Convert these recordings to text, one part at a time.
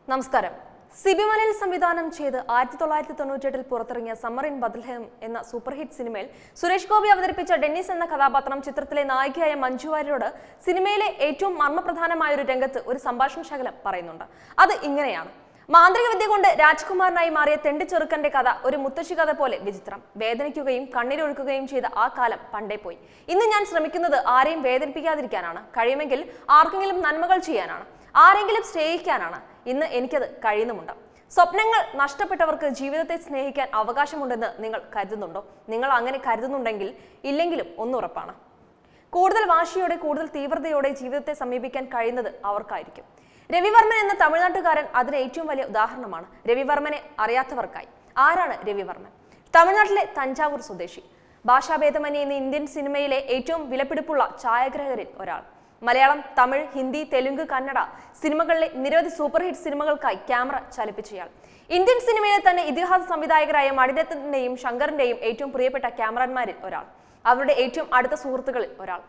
നമസ്കാരം സിബിമലയിൽ സംവിധാനം ചെയ്ത് ആയിരത്തി തൊള്ളായിരത്തി തൊണ്ണൂറ്റെട്ടിൽ പുറത്തിറങ്ങിയ സമ്മർ ഇൻ ബദ്ലഹേം എന്ന സൂപ്പർ ഹിറ്റ് സിനിമയിൽ സുരേഷ് ഗോപി അവതരിപ്പിച്ച ഡെന്നിസ് എന്ന കഥാപാത്രം ചിത്രത്തിലെ നായികയായ മഞ്ജു വാര്യരോട് സിനിമയിലെ ഏറ്റവും മർമ്മപ്രധാനമായ ഒരു രംഗത്ത് ഒരു സംഭാഷണ ശകലം പറയുന്നുണ്ട് അത് ഇങ്ങനെയാണ് മാന്ത്രിക വിദ്യ കൊണ്ട് രാജ്കുമാരനായി മാറിയ തെണ്ടി ചെറുക്കന്റെ കഥ ഒരു മുത്തശ്ശി കഥ പോലെ വിചിത്രം വേദനിക്കുകയും കണ്ണീരൊഴുക്കുകയും ചെയ്ത ആ കാലം പണ്ടേ പോയി ഇന്ന് ഞാൻ ശ്രമിക്കുന്നത് ആരെയും വേദനിപ്പിക്കാതിരിക്കാനാണ് കഴിയുമെങ്കിൽ ആർക്കെങ്കിലും നന്മകൾ ചെയ്യാനാണ് ആരെങ്കിലും സ്നേഹിക്കാനാണ് ഇന്ന് എനിക്കത് കഴിയുന്നുമുണ്ട് സ്വപ്നങ്ങൾ നഷ്ടപ്പെട്ടവർക്ക് ജീവിതത്തെ സ്നേഹിക്കാൻ അവകാശമുണ്ടെന്ന് നിങ്ങൾ കരുതുന്നുണ്ടോ നിങ്ങൾ അങ്ങനെ കരുതുന്നുണ്ടെങ്കിൽ ഇല്ലെങ്കിലും ഒന്നുറപ്പാണ് കൂടുതൽ വാശിയോടെ കൂടുതൽ തീവ്രതയോടെ ജീവിതത്തെ സമീപിക്കാൻ കഴിയുന്നത് അവർക്കായിരിക്കും രവിവർമ്മൻ എന്ന തമിഴ്നാട്ടുകാരൻ അതിന് ഏറ്റവും വലിയ ഉദാഹരണമാണ് രവിവർമ്മനെ അറിയാത്തവർക്കായി ആരാണ് രവിവർമ്മൻ തമിഴ്നാട്ടിലെ തഞ്ചാവൂർ സ്വദേശി ഭാഷാഭേദമന്യേ എന്ന ഇന്ത്യൻ സിനിമയിലെ ഏറ്റവും വിലപിടിപ്പുള്ള ഛായാഗ്രഹകരിൽ ഒരാൾ മലയാളം തമിഴ് ഹിന്ദി തെലുങ്ക് കന്നഡ സിനിമകളിലെ നിരവധി സൂപ്പർ ഹിറ്റ് സിനിമകൾക്കായി ക്യാമറ ചലിപ്പിച്ചയാൾ ഇന്ത്യൻ സിനിമയിലെ തന്നെ ഇതിഹാസ സംവിധായകരായ മണിരത്നത്തിന്റെയും ശങ്കറിന്റെയും ഏറ്റവും പ്രിയപ്പെട്ട ക്യാമറന്മാരിൽ ഒരാൾ അവരുടെ ഏറ്റവും അടുത്ത സുഹൃത്തുക്കളിൽ ഒരാൾ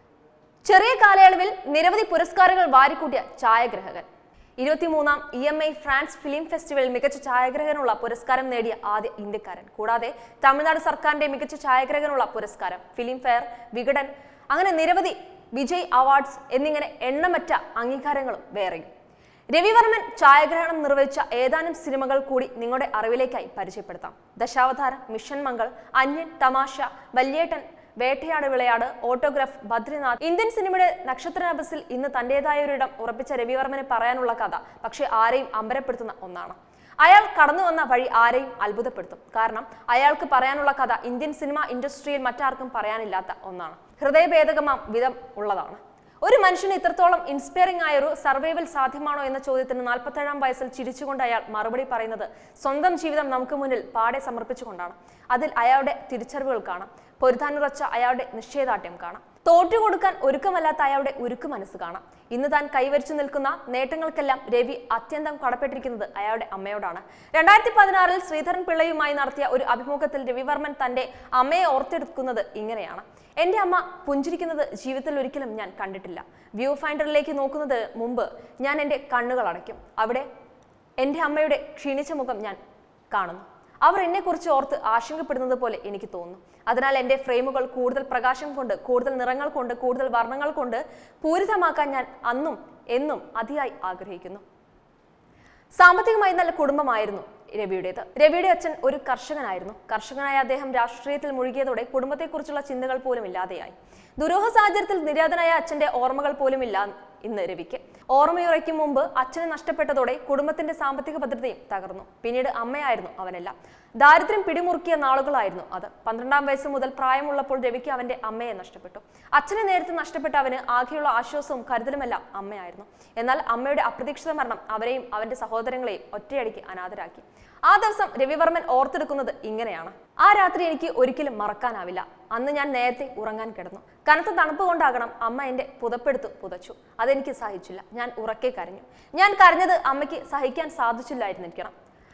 ചെറിയ കാലയളവിൽ നിരവധി പുരസ്കാരങ്ങൾ വാരിക്കൂട്ടിയ ഛായാഗ്രഹകൻ ഇരുപത്തിമൂന്നാം E M I France film ഫെസ്റ്റിവലിൽ മികച്ച ഛായാഗ്രഹനുള്ള പുരസ്കാരം നേടിയ ആദ്യ ഇന്ത്യക്കാരൻ കൂടാതെ തമിഴ്നാട് സർക്കാരിന്റെ മികച്ച ഛായാഗ്രഹനുള്ള പുരസ്കാരം ഫിലിം ഫെയർ വികടൻ അങ്ങനെ നിരവധി വിജയ് അവാർഡ്സ് എന്നിങ്ങനെ എണ്ണമറ്റ അംഗീകാരങ്ങളും വേറെയും രവിവർമ്മൻ ഛായാഗ്രഹണം നിർവഹിച്ച ഏതാനും സിനിമകൾ കൂടി നിങ്ങളുടെ അറിവിലേക്കായി പരിചയപ്പെടുത്താം Dashavatara mission Mangal Anniyan Tamasha Valliettan Vettaiyaadu Vilaiyaadu autograph Badrinath Indian സിനിമയുടെ നക്ഷത്ര നഭസിൽ ഇന്ന് തന്റേതായ ഒരിടം ഉറപ്പിച്ച രവിവർമ്മന് പറയാനുള്ള കഥ പക്ഷേ ആരെയും അമ്പരപ്പെടുത്തുന്ന ഒന്നാണ് അയാൾ കടന്നു വന്ന വഴി ആരെയും അത്ഭുതപ്പെടുത്തും കാരണം അയാൾക്ക് പറയാനുള്ള കഥ ഇന്ത്യൻ സിനിമ ഇൻഡസ്ട്രിയിൽ മറ്റാർക്കും പറയാനില്ലാത്ത ഒന്നാണ് ഹൃദയഭേദകമാം വിധം ഉള്ളതാണ് ഒരു മനുഷ്യന് ഇത്രത്തോളം ഇൻസ്പയറിംഗ് ആയ ഒരു സർവൈവൽ സാധ്യമാണോ എന്ന ചോദ്യത്തിന് നാൽപ്പത്തേഴാം വയസ്സിൽ ചിരിച്ചുകൊണ്ട് അയാൾ മറുപടി പറയുന്നത് സ്വന്തം ജീവിതം നമുക്ക് മുന്നിൽ പാടെ സമർപ്പിച്ചുകൊണ്ടാണ് അതിൽ അയാളുടെ തിരിച്ചറിവുകൾ കാണാം പൊരുതാനുറച്ച അയാളുടെ നിശ്ചയദാർഢ്യം കാണാം തോറ്റുകൊടുക്കാൻ ഒരുക്കമല്ലാത്ത അയാളുടെ ഉരുക്ക് മനസ്സ് കാണാം ഇന്ന് താൻ കൈവരിച്ചു നിൽക്കുന്ന നേട്ടങ്ങൾക്കെല്ലാം രവി അത്യന്തം കടപ്പെട്ടിരിക്കുന്നത് അയാളുടെ അമ്മയോടാണ് രണ്ടായിരത്തി പതിനാറിൽ ശ്രീധരൻ പിള്ളയുമായി നടത്തിയ ഒരു അഭിമുഖത്തിൽ രവിവർമ്മൻ തന്റെ അമ്മയെ ഓർത്തെടുക്കുന്നത് ഇങ്ങനെയാണ് എന്റെ അമ്മ പുഞ്ചിരിക്കുന്നത് ജീവിതത്തിൽ ഒരിക്കലും ഞാൻ കണ്ടിട്ടില്ല വ്യൂ ഫൈൻഡറിലേക്ക് നോക്കുന്നത് മുമ്പ് ഞാൻ എൻ്റെ കണ്ണുകൾ അടയ്ക്കും അവിടെ എൻ്റെ അമ്മയുടെ ക്ഷീണിച്ച മുഖം ഞാൻ കാണുന്നു അവർ എന്നെക്കുറിച്ച് ഓർത്ത് ആശങ്കപ്പെടുന്നത് പോലെ എനിക്ക് തോന്നുന്നു അതിനാൽ എൻ്റെ ഫ്രെയിമുകൾ കൂടുതൽ പ്രകാശം കൊണ്ട് കൂടുതൽ നിറങ്ങൾ കൊണ്ട് കൂടുതൽ വർണ്ണങ്ങൾ കൊണ്ട് പൂരിതമാക്കാൻ ഞാൻ അന്നും എന്നും അതിയായി ആഗ്രഹിക്കുന്നു സാമ്പത്തികമായി നല്ല കുടുംബമായിരുന്നു രവിയുടേത് രവിയുടെ അച്ഛൻ ഒരു കർഷകനായിരുന്നു കർഷകനായ അദ്ദേഹം രാഷ്ട്രീയത്തിൽ മുഴുകിയതോടെ കുടുംബത്തെക്കുറിച്ചുള്ള ചിന്തകൾ പോലും ഇല്ലാതെയായി ദുരൂഹ സാഹചര്യത്തിൽ നിര്യാതനായ അച്ഛന്റെ ഓർമ്മകൾ പോലും ഇല്ല ഇന്ന് രവിക്ക് ഓർമ്മയുറയ്ക്കും മുമ്പ് അച്ഛനെ നഷ്ടപ്പെട്ടതോടെ കുടുംബത്തിന്റെ സാമ്പത്തിക ഭദ്രതയും തകർന്നു പിന്നീട് അമ്മയായിരുന്നു അവനെല്ലാം ദാരിദ്ര്യം പിടിമുറുക്കിയ നാളുകളായിരുന്നു അത് പന്ത്രണ്ടാം വയസ്സ് മുതൽ പ്രായമുള്ളപ്പോൾ രവിക്ക് അവന്റെ അമ്മയെ നഷ്ടപ്പെട്ടു അച്ഛനെ നേരത്തെ നഷ്ടപ്പെട്ട അവന് ആകെയുള്ള ആശ്വാസവും കരുതലുമെല്ലാം അമ്മയായിരുന്നു എന്നാൽ അമ്മയുടെ അപ്രതീക്ഷിത മരണം അവരെയും അവന്റെ സഹോദരങ്ങളെയും ഒറ്റയടിക്ക് അനാഥരാക്കി ആ ദിവസം രവിവർമ്മൻ ഓർത്തെടുക്കുന്നത് ഇങ്ങനെയാണ് ആ രാത്രി എനിക്ക് ഒരിക്കലും മറക്കാനാവില്ല അന്ന് ഞാൻ നേരത്തെ ഉറങ്ങാൻ കിടന്നു കനത്ത തണുപ്പ് കൊണ്ടാകണം അമ്മ എന്റെ പുതപ്പെടുത്തു പുതച്ചു അതെനിക്ക് സഹിച്ചില്ല ഞാൻ ഉറക്കെ കരഞ്ഞു ഞാൻ കരഞ്ഞത് അമ്മയ്ക്ക് സഹിക്കാൻ സാധിച്ചില്ലായിരുന്നിരിക്കണം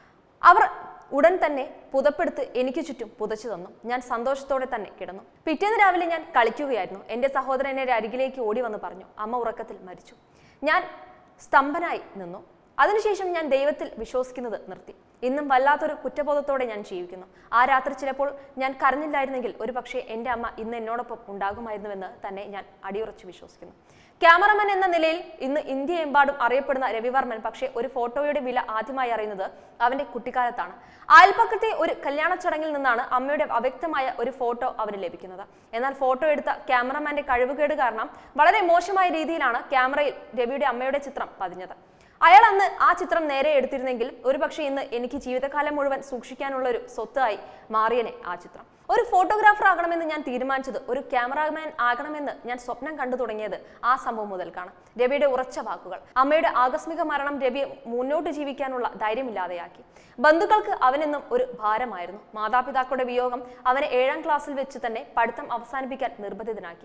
അവർ ഉടൻ തന്നെ പുതപ്പെടുത്ത് എനിക്ക് ചുറ്റും പുതച്ചു തന്നു ഞാൻ സന്തോഷത്തോടെ തന്നെ കിടന്നു പിറ്റേന്ന് രാവിലെ ഞാൻ കളിക്കുകയായിരുന്നു എൻ്റെ സഹോദരൻ എൻ്റെ അരികിലേക്ക് ഓടി വന്ന് പറഞ്ഞു അമ്മ ഉറക്കത്തിൽ മരിച്ചു ഞാൻ സ്തംഭനായി നിന്നു അതിനുശേഷം ഞാൻ ദൈവത്തിൽ വിശ്വസിക്കുന്നത് നിർത്തി ഇന്നും വല്ലാത്തൊരു കുറ്റബോധത്തോടെ ഞാൻ ജീവിക്കുന്നു ആ രാത്രി ചിലപ്പോൾ ഞാൻ കരഞ്ഞില്ലായിരുന്നെങ്കിൽ ഒരു പക്ഷേ എൻ്റെ അമ്മ ഇന്ന് എന്നോടൊപ്പം ഉണ്ടാകുമായിരുന്നുവെന്ന് തന്നെ ഞാൻ അടിയുറച്ച് വിശ്വസിക്കുന്നു ക്യാമറമാൻ എന്ന നിലയിൽ ഇന്ന് ഇന്ത്യയെമ്പാടും അറിയപ്പെടുന്ന രവിവർമ്മൻ പക്ഷേ ഒരു ഫോട്ടോയുടെ വില ആദ്യമായി അറിയുന്നത് അവന്റെ കുട്ടിക്കാലത്താണ് അയൽപ്പക്കത്തെ ഒരു കല്യാണ ചടങ്ങിൽ നിന്നാണ് അമ്മയുടെ അവ്യക്തമായ ഒരു ഫോട്ടോ അവന് ലഭിക്കുന്നത് എന്നാൽ ഫോട്ടോ എടുത്ത ക്യാമറമാന്റെ കഴിവുകേട് കാരണം വളരെ മോശമായ രീതിയിലാണ് ക്യാമറയിൽ രവിയുടെ അമ്മയുടെ ചിത്രം പതിഞ്ഞത് അയാൾ അന്ന് ആ ചിത്രം നേരെ എടുത്തിരുന്നെങ്കിൽ ഒരുപക്ഷെ ഇന്ന് എനിക്ക് ജീവിതകാലം മുഴുവൻ സൂക്ഷിക്കാനുള്ള ഒരു സ്വത്തായി മാറിയനെ ആ ചിത്രം ഒരു ഫോട്ടോഗ്രാഫർ ആകണമെന്ന് ഞാൻ തീരുമാനിച്ചത് ഒരു ക്യാമറാമാൻ ആകണമെന്ന് ഞാൻ സ്വപ്നം കണ്ടു തുടങ്ങിയത് ആ സംഭവം മുതൽക്കാണ് രവിയുടെ ഉറച്ച വാക്കുകൾ അമ്മയുടെ ആകസ്മിക മരണം രവിയെ മുന്നോട്ട് ജീവിക്കാനുള്ള ധൈര്യമില്ലാതെയാക്കി ബന്ധുക്കൾക്ക് അവനെന്നും ഒരു ഭാരമായിരുന്നു മാതാപിതാക്കളുടെ വിയോഗം അവനെ ഏഴാം ക്ലാസ്സിൽ വെച്ച് തന്നെ പഠിത്തം അവസാനിപ്പിക്കാൻ നിർബന്ധിതനാക്കി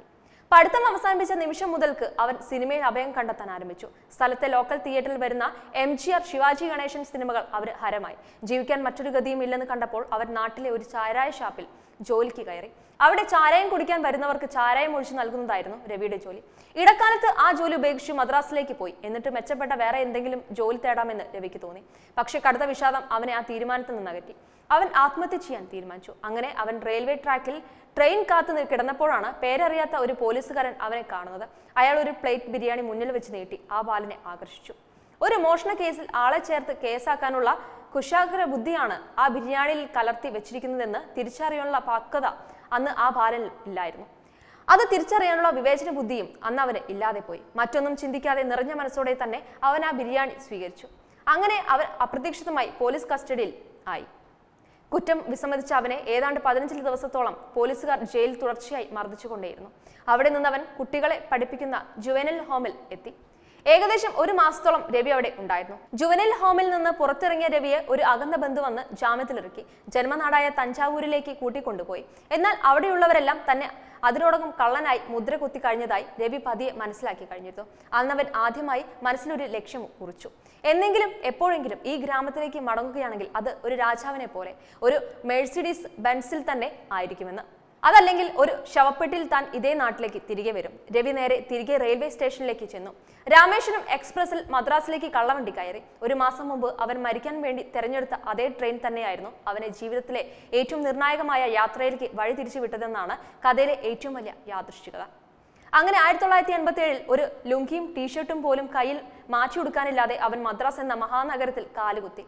പഠിത്തം അവസാനിപ്പിച്ച നിമിഷം മുതൽക്ക് അവൻ സിനിമയിൽ അഭയം കണ്ടെത്താൻ ആരംഭിച്ചു സ്ഥലത്തെ ലോക്കൽ തിയേറ്ററിൽ വരുന്ന M G R Sivaji Ganesan സിനിമകൾ അവർ ഹരമായി ജീവിക്കാൻ മറ്റൊരു ഗതിയും ഇല്ലെന്ന് കണ്ടപ്പോൾ അവർ നാട്ടിലെ ഒരു ചാരായ ഷാപ്പിൽ ജോലിക്ക് കയറി അവിടെ ചാരായം കുടിക്കാൻ വരുന്നവർക്ക് ചാരായം ഒഴിച്ചു നൽകുന്നതായിരുന്നു രവിയുടെ ജോലി ഇടക്കാലത്ത് ആ ജോലി ഉപേക്ഷിച്ച് മദ്രാസിലേക്ക് പോയി എന്നിട്ട് മെച്ചപ്പെട്ട വേറെ എന്തെങ്കിലും ജോലി തേടാമെന്ന് രവിക്ക് തോന്നി പക്ഷേ കടുത്ത വിഷാദം അവനെ ആ തീരുമാനത്തിൽ നിന്ന് അകറ്റി അവൻ ആത്മഹത്യ ചെയ്യാൻ തീരുമാനിച്ചു അങ്ങനെ അവൻ റെയിൽവേ ട്രാക്കിൽ ട്രെയിൻ കാത്തു നി- കിടന്നപ്പോഴാണ് പേരറിയാത്ത ഒരു പോലീസുകാരൻ അവനെ കാണുന്നത് അയാൾ ഒരു പ്ലേറ്റ് ബിരിയാണി മുന്നിൽ വെച്ച് നീട്ടി ആ ബാലനെ ആകർഷിച്ചു ഒരു മോഷണ കേസിൽ ആളെ ചേർത്ത് കേസാക്കാനുള്ള കുശാഗ്ര ബുദ്ധിയാണ് ആ ബിരിയാണിയിൽ കലർത്തി വെച്ചിരിക്കുന്നതെന്ന് തിരിച്ചറിയാനുള്ള പക്വത അന്ന് ആ ബാലനിൽ ഇല്ലായിരുന്നു അത് തിരിച്ചറിയാനുള്ള വിവേചന ബുദ്ധിയും അന്ന് അവന് ഇല്ലാതെ പോയി മറ്റൊന്നും ചിന്തിക്കാതെ നിറഞ്ഞ മനസ്സോടെ തന്നെ അവൻ ആ ബിരിയാണി സ്വീകരിച്ചു അങ്ങനെ അവൻ അപ്രതീക്ഷിതമായി പോലീസ് കസ്റ്റഡിയിൽ ആയി കുറ്റം വിസമ്മതിച്ച അവനെ ഏതാണ്ട് പതിനഞ്ച് ദിവസത്തോളം പോലീസുകാർ ജയിലിൽ തുടർച്ചയായി മർദ്ദിച്ചുകൊണ്ടേയിരുന്നു അവിടെ നിന്നവൻ കുട്ടികളെ പഠിപ്പിക്കുന്ന ജുവനൽ ഹോമിൽ എത്തി ഏകദേശം ഒരു മാസത്തോളം രവി അവിടെ ഉണ്ടായിരുന്നു ജുവനൽ ഹോമിൽ നിന്ന് പുറത്തിറങ്ങിയ രവിയെ ഒരു അകന്ന ബന്ധു വന്ന് ജാമ്യത്തിലിറക്കി ജന്മനാടായ തഞ്ചാവൂരിലേക്ക് കൂട്ടിക്കൊണ്ടുപോയി എന്നാൽ അവിടെയുള്ളവരെല്ലാം തന്നെ അതിനോടകം കള്ളനായി മുദ്ര കുത്തി കഴിഞ്ഞതായി രവി പതിയെ മനസ്സിലാക്കി കഴിഞ്ഞിരുന്നു അന്നവൻ ആദ്യമായി മനസ്സിലൊരു ലക്ഷ്യം കുറിച്ചു എന്നെങ്കിലും എപ്പോഴെങ്കിലും ഈ ഗ്രാമത്തിലേക്ക് മടങ്ങുകയാണെങ്കിൽ അത് ഒരു രാജാവിനെ പോലെ ഒരു മേഴ്സിഡീസ് ബെൻസിൽ തന്നെ ആയിരിക്കുമെന്ന് അതല്ലെങ്കിൽ ഒരു ശവപ്പെട്ടിയിൽ താൻ ഇതേ നാട്ടിലേക്ക് തിരികെ വരും രവി നേരെ തിരികെ റെയിൽവേ സ്റ്റേഷനിലേക്ക് ചെന്നു രാമേശ്വരം എക്സ്പ്രസിൽ മദ്രാസിലേക്ക് കള്ളവണ്ടി കയറി ഒരു മാസം മുമ്പ് അവൻ മരിക്കാൻ വേണ്ടി തെരഞ്ഞെടുത്ത അതേ ട്രെയിൻ തന്നെയായിരുന്നു അവനെ ജീവിതത്തിലെ ഏറ്റവും നിർണായകമായ യാത്രയിലേക്ക് വഴി തിരിച്ചു വിട്ടതെന്നാണ് കഥയിലെ ഏറ്റവും വലിയ യാദൃശ്ചികത അങ്ങനെ ആയിരത്തി തൊള്ളായിരത്തി എൺപത്തി ഏഴിൽ ഒരു ലുങ്കിയും ടീഷർട്ടും പോലും കയ്യിൽ മാറ്റി കൊടുക്കാനില്ലാതെ അവൻ മദ്രാസ് എന്ന മഹാനഗരത്തിൽ കാലുകുത്തി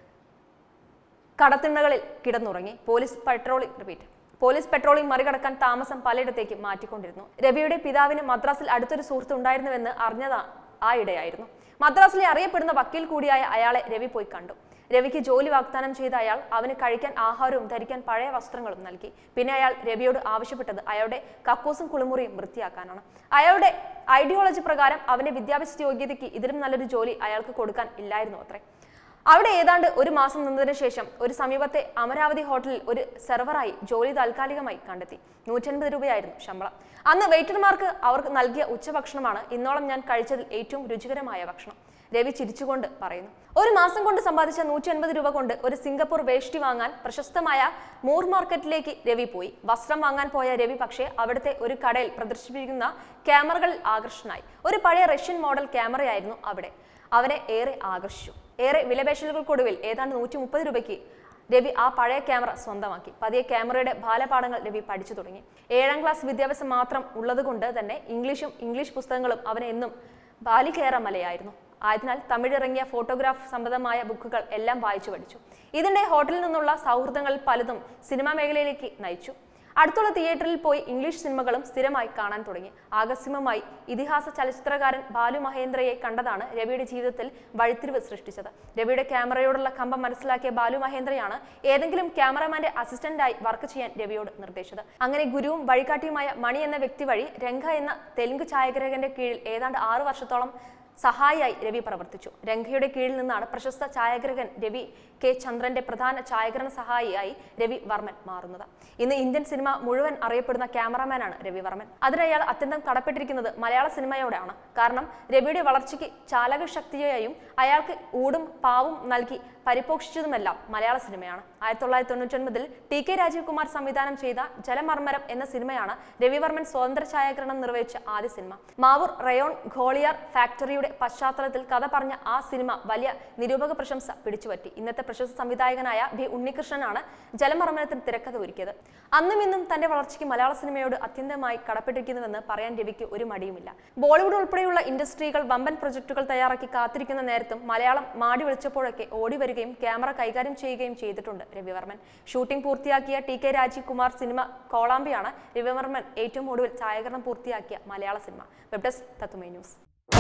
കടത്തിണ്ണകളിൽ കിടന്നുറങ്ങി police patrolling repeat police patrolling മറികടക്കാൻ താമസം പലയിടത്തേക്ക് മാറ്റിക്കൊണ്ടിരുന്നു രവിയുടെ പിതാവിന് മദ്രാസിൽ അടുത്തൊരു സുഹൃത്ത് ഉണ്ടായിരുന്നുവെന്ന് അറിഞ്ഞത് ആ ഇടയായിരുന്നു മദ്രാസിലെ അറിയപ്പെടുന്ന വക്കീൽ കൂടിയായ അയാളെ രവി പോയി കണ്ടു രവിക്ക് ജോലി വാഗ്ദാനം ചെയ്ത അയാൾ അവന് കഴിക്കാൻ ആഹാരവും ധരിക്കാൻ പഴയ വസ്ത്രങ്ങളും നൽകി പിന്നെ അയാൾ രവിയോട് ആവശ്യപ്പെട്ടത് അയാളുടെ കക്കൂസും കുളിമുറിയും വൃത്തിയാക്കാനാണ് അയാളുടെ ഐഡിയോളജി പ്രകാരം അവന്റെ വിദ്യാഭ്യാസ യോഗ്യതയ്ക്ക് ഇതിലും നല്ലൊരു ജോലി അയാൾക്ക് കൊടുക്കാൻ ഇല്ലായിരുന്നു അത്രേ അവിടെ ഏതാണ്ട് ഒരു മാസം നിന്നതിന് ശേഷം ഒരു സമീപത്തെ അമരാവതി ഹോട്ടലിൽ ഒരു സെർവറായി ജോലി താൽക്കാലികമായി കണ്ടെത്തി നൂറ്റൻപത് രൂപയായിരുന്നു ശമ്പളം അന്ന് വെയിറ്റർമാർക്ക് അവർക്ക് നൽകിയ ഉച്ചഭക്ഷണമാണ് ഇന്നോളം ഞാൻ കഴിച്ചതിൽ ഏറ്റവും രുചികരമായ ഭക്ഷണം രവി ചിരിച്ചുകൊണ്ട് പറയുന്നു ഒരു മാസം കൊണ്ട് സമ്പാദിച്ച നൂറ്റി അൻപത് രൂപ കൊണ്ട് ഒരു സിംഗപ്പൂർ വേഷ്ടി വാങ്ങാൻ പ്രശസ്തമായ മൂർ മാർക്കറ്റിലേക്ക് രവി പോയി വസ്ത്രം വാങ്ങാൻ പോയ രവി പക്ഷേ അവിടുത്തെ ഒരു കടയിൽ പ്രദർശിപ്പിക്കുന്ന ക്യാമറകളിൽ ആകർഷനായി ഒരു പഴയ റഷ്യൻ മോഡൽ ക്യാമറയായിരുന്നു അവിടെ അവനെ ഏറെ ആകർഷിച്ചു ഏറെ വിലപേശലുകൾക്കൊടുവിൽ ഏതാണ്ട് നൂറ്റി മുപ്പത് രൂപയ്ക്ക് രവി ആ പഴയ ക്യാമറ സ്വന്തമാക്കി പതിയെ ക്യാമറയുടെ ബാലപാഠങ്ങൾ രവി പഠിച്ചു തുടങ്ങി ഏഴാം ക്ലാസ് വിദ്യാഭ്യാസം മാത്രം ഉള്ളതുകൊണ്ട് തന്നെ ഇംഗ്ലീഷും ഇംഗ്ലീഷ് പുസ്തകങ്ങളും അവന് എന്നും ബാലികേറ മലയായിരുന്നു ആയതിനാൽ തമിഴിറങ്ങിയ ഫോട്ടോഗ്രാഫ് സംബന്ധമായ ബുക്കുകൾ എല്ലാം വായിച്ചു പഠിച്ചു ഇതിന്റെ ഹോട്ടലിൽ നിന്നുള്ള സൗഹൃദങ്ങളിൽ പലതും സിനിമാ മേഖലയിലേക്ക് നയിച്ചു അടുത്തുള്ള തിയേറ്ററിൽ പോയി ഇംഗ്ലീഷ് സിനിമകളും സ്ഥിരമായി കാണാൻ തുടങ്ങി ആകസ്മികമായി ഇതിഹാസ ചലച്ചിത്രകാരൻ ബാലു മഹേന്ദ്രയെ കണ്ടതാണ് രവിയുടെ ജീവിതത്തിൽ വഴിത്തിരിവ് സൃഷ്ടിച്ചത് രവിയുടെ ക്യാമറയോടുള്ള കമ്പം മനസ്സിലാക്കിയ ബാലു മഹേന്ദ്രയാണ് ഏതെങ്കിലും ക്യാമറമാന്റെ അസിസ്റ്റന്റായി വർക്ക് ചെയ്യാൻ രവിയോട് നിർദ്ദേശിച്ചത് അങ്ങനെ ഗുരുവും വഴികാട്ടിയുമായ മണി എന്ന വ്യക്തി വഴി രംഗ എന്ന തെലുങ്ക് ഛായാഗ്രഹകന്റെ കീഴിൽ ഏതാണ്ട് ആറു വർഷത്തോളം സഹായിയായി രവി പ്രവർത്തിച്ചു രംഗയുടെ കീഴിൽ നിന്നാണ് പ്രശസ്ത ഛായാഗ്രഹകൻ രവി കെ ചന്ദ്രന്റെ പ്രധാന ഛായാഗ്രഹണ സഹായിയായി രവി വർമ്മൻ മാറുന്നത് ഇന്ന് ഇന്ത്യൻ സിനിമ മുഴുവൻ അറിയപ്പെടുന്ന ക്യാമറമാനാണ് രവി വർമ്മൻ അതിന് അയാൾ അത്യന്തം കടപ്പെട്ടിരിക്കുന്നത് മലയാള സിനിമയോടാണ് കാരണം രവിയുടെ വളർച്ചയ്ക്ക് ചാലക ശക്തിയായും അയാൾക്ക് ഊടും പാവും നൽകി പരിപോഷിച്ചതുമെല്ലാം മലയാള സിനിമയാണ് ആയിരത്തി തൊള്ളായിരത്തി തൊണ്ണൂറ്റൊൻപതിൽ ടി കെ രാജീവ് കുമാർ സംവിധാനം ചെയ്ത ജലമർമ്മരം എന്ന സിനിമയാണ് രവിവർമ്മൻ സ്വതന്ത്ര ഛായാഗ്രഹണം നിർവഹിച്ച ആദ്യ സിനിമ മാവൂർ റയോൺ ഘോളിയാർ ഫാക്ടറിയുടെ പശ്ചാത്തലത്തിൽ കഥ പറഞ്ഞ ആ സിനിമ വലിയ നിരൂപക പ്രശംസ പിടിച്ചുപറ്റി ഇന്നത്തെ പ്രശസ്ത സംവിധായകനായ ബി ഉണ്ണികൃഷ്ണനാണ് ജലമർമ്മനത്തിന് തിരക്കഥ ഒരുക്കിയത് അന്നും ഇന്നും തന്റെ വളർച്ചയ്ക്ക് മലയാള സിനിമയോട് അത്യന്തമായി കടപ്പെട്ടിരിക്കുന്നുവെന്ന് പറയാൻ രവിക്ക് ഒരു മടിയുമില്ല ബോളിവുഡ് ഉൾപ്പെടെയുള്ള ഇൻഡസ്ട്രികൾ വമ്പൻ പ്രൊജക്ടുകൾ തയ്യാറാക്കി കാത്തിരിക്കുന്ന നേരത്തും മലയാളം മാടി വിളിച്ചപ്പോഴൊക്കെ ഓടി വരികയും ക്യാമറ കൈകാര്യം ചെയ്യുകയും ചെയ്തിട്ടുണ്ട് രവിവർമ്മൻ ഷൂട്ടിംഗ് പൂർത്തിയാക്കിയ ടി കെ രാജീവ് കുമാർ സിനിമ കോളാമ്പിയാണ് രവിവർമ്മൻ ഏറ്റവും ഒടുവിൽ ഛായാഗ്രഹണം പൂർത്തിയാക്കിയ മലയാള സിനിമ web desk Tattvamayi news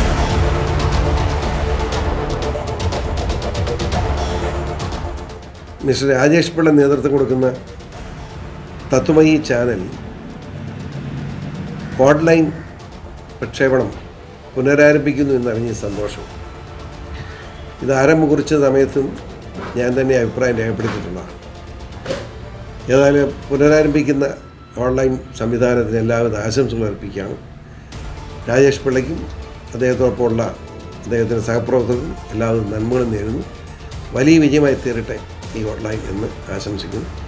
mister Rajesh Pillai നേതൃത്വം കൊടുക്കുന്ന തത്വമയി ചാനൽ ഓൺലൈൻ പ്രക്ഷേപണം പുനരാരംഭിക്കുന്നു എന്നറിഞ്ഞ സന്തോഷം ഇത് ആരംഭം കുറിച്ച സമയത്തും ഞാൻ തന്നെ അഭിപ്രായം രേഖപ്പെടുത്തിയിട്ടുള്ളതാണ് ഏതായാലും പുനരാരംഭിക്കുന്ന ഓൺലൈൻ സംവിധാനത്തിന് എല്ലാവിധ ആശംസകൾ അർപ്പിക്കുകയാണ് രാജേഷ് പിള്ളയ്ക്കും അദ്ദേഹത്തോടൊപ്പമുള്ള അദ്ദേഹത്തിൻ്റെ സഹപ്രവർത്തകർക്കും എല്ലാവരും നന്മകളും നേരുന്നു വലിയ വിജയമായി തീരട്ടെ ഈ ഹോട്ട്ലൈൻ എന്ന് ആശംസിക്കുന്നു